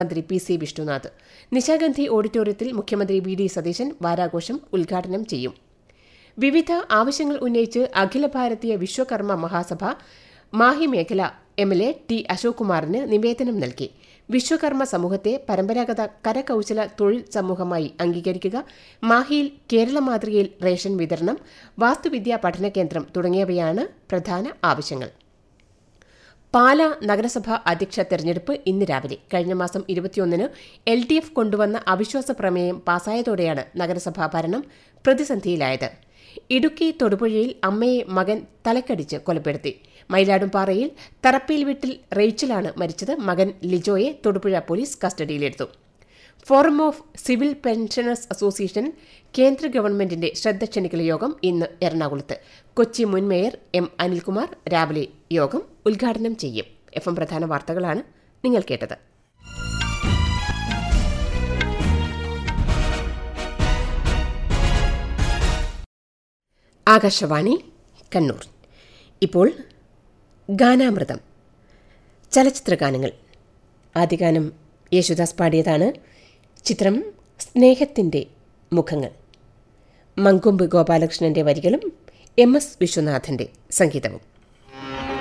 മന്ത്രി P C Vishnunath Nishagandhi ഓഡിറ്റോറിയത്തിൽ മുഖ്യമന്ത്രി വി ഡി സതീശൻ വാരാഘോഷം ഉദ്ഘാടനം ചെയ്യും വിവിധ ആവശ്യങ്ങൾ ഉന്നയിച്ച് അഖില ഭാരതീയ വിശ്വകർമ്മ മഹാസഭ മാഹി മേഖല M L A T Ashok കുമാറിന് നിവേദനം നൽകി വിശ്വകർമ്മ സമൂഹത്തെ പരമ്പരാഗത കരകൌശല തൊഴിൽ സമൂഹമായി അംഗീകരിക്കുക മാഹിയിൽ കേരള മാതൃകയിൽ റേഷൻ വിതരണം വാസ്തുവിദ്യാ പഠന കേന്ദ്രം തുടങ്ങിയവയാണ് പ്രധാന ആവശ്യങ്ങൾ പാല നഗരസഭ അധ്യക്ഷ തെരഞ്ഞെടുപ്പ് ഇന്ന് രാവിലെ കഴിഞ്ഞ മാസം ഇരുപത്തിയൊന്നിന് എൽ ഡി എഫ് കൊണ്ടുവന്ന അവിശ്വാസ പ്രമേയം പാസായതോടെയാണ് നഗരസഭാ ഭരണം പ്രതിസന്ധിയിലായത് ഇടുക്കി തൊടുപുഴയിൽ അമ്മയെ മകൻ തലക്കടിച്ച് കൊലപ്പെടുത്തി മയിലാടുംപാറയിൽ തറപ്പയിൽ വീട്ടിൽ റെയ്ച്ചലാണ് മരിച്ചത് മകൻ ലിജോയെ തൊടുപുഴ പോലീസ് കസ്റ്റഡിയിലെടുത്തു forum of civil pensioners association കേന്ദ്ര ഗവൺമെന്റിന്റെ ശ്രദ്ധ ക്ഷണിക്കൽ യോഗം ഇന്ന് എറണാകുളത്ത് കൊച്ചി മുൻ മേയർ എം അനിൽകുമാർ രാവിലെ യോഗം ഉദ്ഘാടനം ചെയ്യും എഫ് എം പ്രധാന വാർത്തകളാണ് നിങ്ങൾ കേട്ടത് ആകാശവാണി കണ്ണൂർ ഇപ്പോൾ ഗാനാമൃതം ചലച്ചിത്ര ഗാനങ്ങൾ ആദ്യ ഗാനം യേശുദാസ് പാടിയതാണ് ചിത്രം സ്നേഹത്തിൻ്റെ മുഖങ്ങൾ മങ്കൊമ്പ് ഗോപാലകൃഷ്ണന്റെ വരികളും എം എസ് വിശ്വനാഥന്റെ സംഗീതവും